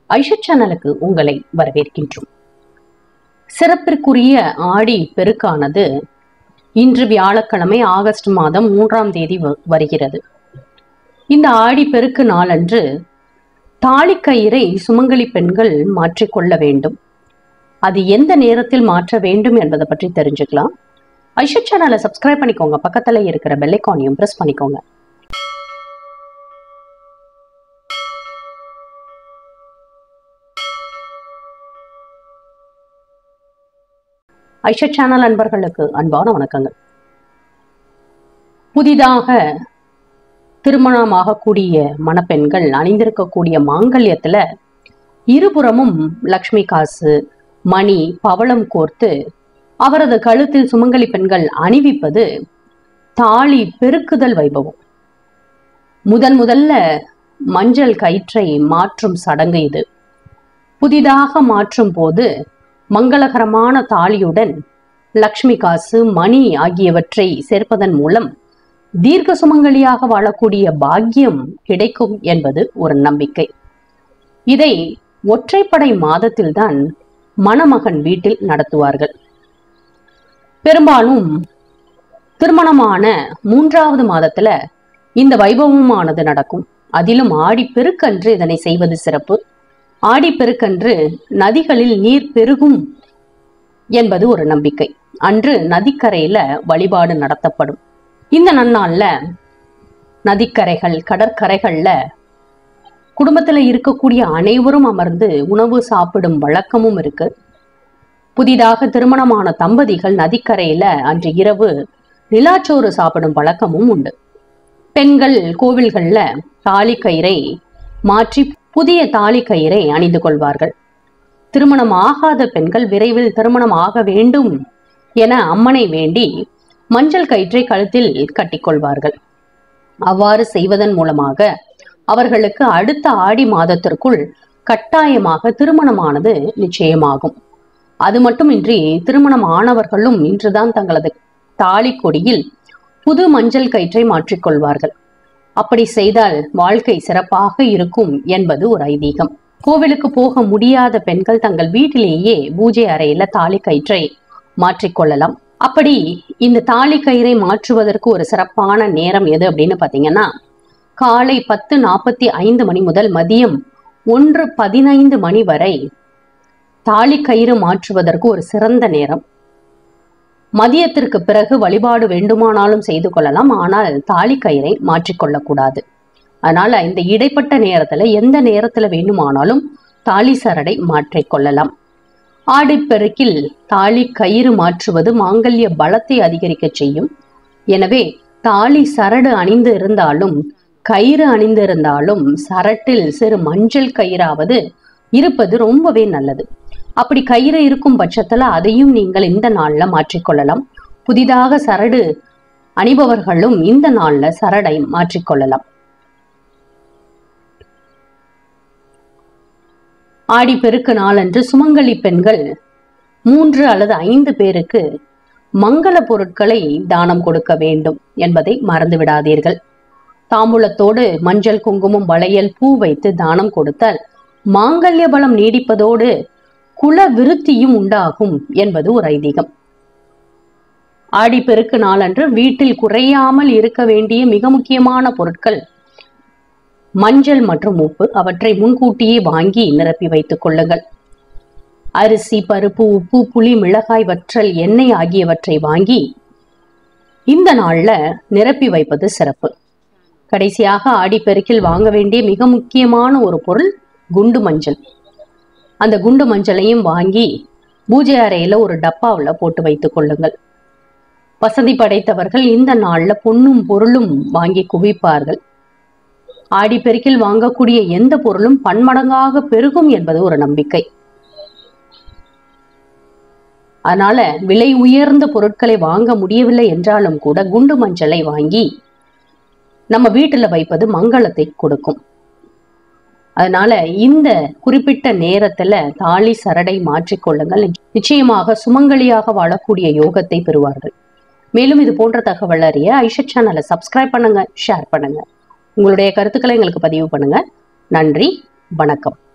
ஐஷா சேனலுக்கு உங்களை வரவேற்கின்றோம் சிறப்பிற்குரிய ஆடி பெருக்கானது இன்று வியாழக்கிழமை ஆகஸ்ட் மாதம் மூன்றாம் தேதி வ- வருகிறது இந்த ஆடி பெருக்கு நாளன்று தாலிக்கயிறை சுமங்கலி பெண்கள் மாற்றிக்கொள்ள வேண்டும் அது எந்த நேரத்தில் மாற்ற வேண்டும் என்பதை பற்றி தெரிஞ்சுக்கலாம் ஐஷா சேனலை சப்ஸ்கிரைப் பண்ணிக்கோங்க பக்கத்துல இருக்கிற பெல்லைக்கானையும் பிரஸ் பண்ணிக்கோங்க ஐஷா சேனல் அன்பர்களுக்கு அன்பான வணக்கங்கள் புதிதாக திருமணமாகக்கூடிய மணப்பெண்கள் அணிந்திருக்கக்கூடிய மாங்கல்யத்துல இருபுறமும் லக்ஷ்மி காசு மணி பவளம் கோர்த்து அவரது கழுத்தில் சுமங்கலி பெண்கள் அணிவிப்பது தாலி பெருக்குதல் வைபவம் முதன் முதல்ல மஞ்சள் கயிற்றை மாற்றும் சடங்கு இது புதிதாக மாற்றும் போது மங்களகரமான தாலியுடன் லக்ஷ்மி காசு மணி ஆகியவற்றை சேர்ப்பதன் மூலம் தீர்க்க சுமங்கலியாக வாழக்கூடிய பாக்கியம் கிடைக்கும் என்பது ஒரு நம்பிக்கை இதை ஒற்றைப்படை மாதத்தில்தான் மணமகன் வீட்டில் நடத்துவார்கள் பெரும்பாலும் திருமணமான மூன்றாவது மாதத்துல இந்த வைபவமானது நடக்கும் அதிலும் ஆடி பெருக்கன்று இதனை செய்வது சிறப்பு ஆடி பெருக்கன்று நதிகளில் நீர் பெருகும் என்பது ஒரு நம்பிக்கை அன்று நதிக்கரையில வழிபாடு நடத்தப்படும் இந்த நன்னாள்ல நதிக்கரைகள் கடற்கரைகள்ல குடும்பத்துல இருக்கக்கூடிய அனைவரும் அமர்ந்து உணவு சாப்பிடும் வழக்கமும் இருக்கு புதிதாக திருமணமான தம்பதிகள் நதிக்கரையில அன்று இரவு நிலாச்சோறு சாப்பிடும் வழக்கமும் உண்டு பெண்கள் கோவில்கள்ல தாலி கயிறை மாற்றி புதிய தாலி கயிறை அணிந்து கொள்வார்கள் திருமணம் ஆகாத பெண்கள் விரைவில் திருமணம் ஆக வேண்டும் என அம்மனை வேண்டி மஞ்சள் கயிற்றை கழுத்தில் கட்டிக்கொள்வார்கள் அவ்வாறு செய்வதன் மூலமாக அவர்களுக்கு அடுத்த ஆடி மாதத்திற்குள் கட்டாயமாக திருமணமானது நிச்சயமாகும் அது மட்டுமின்றி திருமணம் ஆனவர்களும் இன்றுதான் தங்களது தாலி கொடியில் புது மஞ்சள் கயிற்றை மாற்றிக்கொள்வார்கள் அப்படி செய்தால் வாழ்க்கை சிறப்பாக இருக்கும் என்பது ஒரு ஐதீகம் கோவிலுக்கு போக முடியாத பெண்கள் தங்கள் வீட்டிலேயே பூஜை அறையில தாலி கயிற்றை மாற்றிக்கொள்ளலாம் அப்படி இந்த தாலி கயிறை மாற்றுவதற்கு ஒரு சிறப்பான நேரம் எது அப்படின்னு பாத்தீங்கன்னா காலை பத்து நாற்பத்தி ஐந்து மணி முதல் மதியம் ஒன்று பதினைந்து மணி வரை தாலி கயிறு மாற்றுவதற்கு ஒரு சிறந்த நேரம் மதியத்திற்கு பிறகு வழிபாடு வேண்டுமானாலும் செய்து கொள்ளலாம் ஆனால் தாலி கயிறை மாற்றிக்கொள்ளக்கூடாது அதனால இந்த இடைப்பட்ட நேரத்துல எந்த நேரத்துல வேண்டுமானாலும் தாலி சரடை மாற்றிக்கொள்ளலாம் ஆடிப்பெருக்கில் தாலி கயிறு மாற்றுவது மாங்கல்ய பலத்தை அதிகரிக்க செய்யும் எனவே தாலி சரடு அணிந்து இருந்தாலும் கயிறு அணிந்து இருந்தாலும் சரட்டில் சிறு மஞ்சள் கயிறாவது இருப்பது ரொம்பவே நல்லது அப்படி கயிறு இருக்கும் பட்சத்துல அதையும் நீங்கள் இந்த நாள்ல மாற்றிக்கொள்ளலாம் புதிதாக சரடு அணிபவர்களும் இந்த நாள்ல சரடை மாற்றிக்கொள்ளலாம் ஆடி பெருக்கு நாளன்று சுமங்கலி பெண்கள் மூன்று அல்லது ஐந்து பேருக்கு மங்கள பொருட்களை தானம் கொடுக்க வேண்டும் என்பதை மறந்து விடாதீர்கள் தாம்பூலத்தோடு மஞ்சள் குங்குமம் வளையல் பூ வைத்து தானம் கொடுத்தால் மாங்கல்ய பலம் நீடிப்பதோடு குல விருத்தியும் உண்டாகும் என்பது ஒரு ஐதீகம் ஆடிப்பெருக்கு நாளன்று வீட்டில் குறையாமல் இருக்க வேண்டிய மிக முக்கியமான பொருட்கள் மஞ்சள் மற்றும் உப்பு அவற்றை முன்கூட்டியே வாங்கி நிரப்பி வைத்துக் கொள்ளுங்கள் அரிசி பருப்பு உப்பு புளி மிளகாய் வற்றல் எண்ணெய் ஆகியவற்றை வாங்கி இந்த நாள்ல நிரப்பி வைப்பது சிறப்பு கடைசியாக ஆடிப்பெருக்கில் வாங்க வேண்டிய மிக முக்கியமான ஒரு பொருள் குண்டு மஞ்சள் அந்த குண்டு மஞ்சளையும் வாங்கி பூஜை அறையில ஒரு டப்பாவுல போட்டு வைத்துக் கொள்ளுங்கள் வசதி படைத்தவர்கள் இந்த நாள்ல பொன்னும் பொருளும் வாங்கி குவிப்பார்கள் ஆடிப்பெருக்கில் வாங்கக்கூடிய எந்த பொருளும் பன்மடங்காக பெருகும் என்பது ஒரு நம்பிக்கை அதனால விலை உயர்ந்த பொருட்களை வாங்க முடியவில்லை என்றாலும் கூட குண்டு மஞ்சளை வாங்கி நம்ம வீட்டுல வைப்பது மங்களத்தை கொடுக்கும் அதனால இந்த குறிப்பிட்ட நேரத்துல தாலி சரடை மாற்றிக்கொள்ளுங்கள் நிச்சயமாக சுமங்கலியாக வாழக்கூடிய யோகத்தை பெறுவார்கள் மேலும் இது போன்ற தகவல் அறிய ஐஷா சேனலை சப்ஸ்கிரைப் பண்ணுங்க ஷேர் பண்ணுங்க உங்களுடைய கருத்துக்களை எங்களுக்கு பதிவு பண்ணுங்க நன்றி வணக்கம்